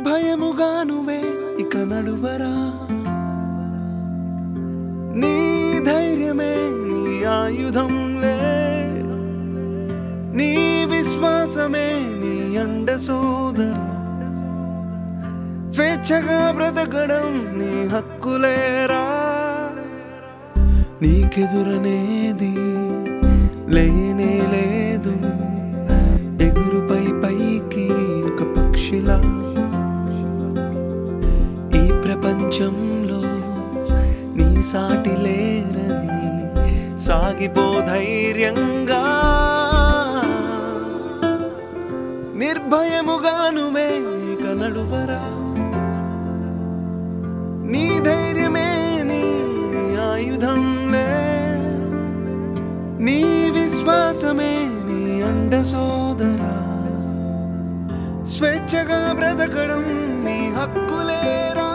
నిర్భయముగా నువ్వే ఇక నడువరా నీ ధైర్యమే నీ ఆయుధంలే నీ విశ్వాసమే నీ అండ సోదరా స్వేచ్ఛగా బ్రతకడం నీ హక్కులేరా నీకెదురనేది లేనే లేదు ఎగురుపై పైకి ఒక పక్షిలా ఈ ప్రపంచంలో నీ సాటి లేరని సాగిపో ధైర్యంగా నిర్భయముగా నువ్వే ఇక నడువరా నీ ధైర్యమే నీ ఆయుధంలే నీ విశ్వాసమే నీ అండ సోదరా స్వేచ్ఛగా బ్రతకడం నీ హక్కులేరా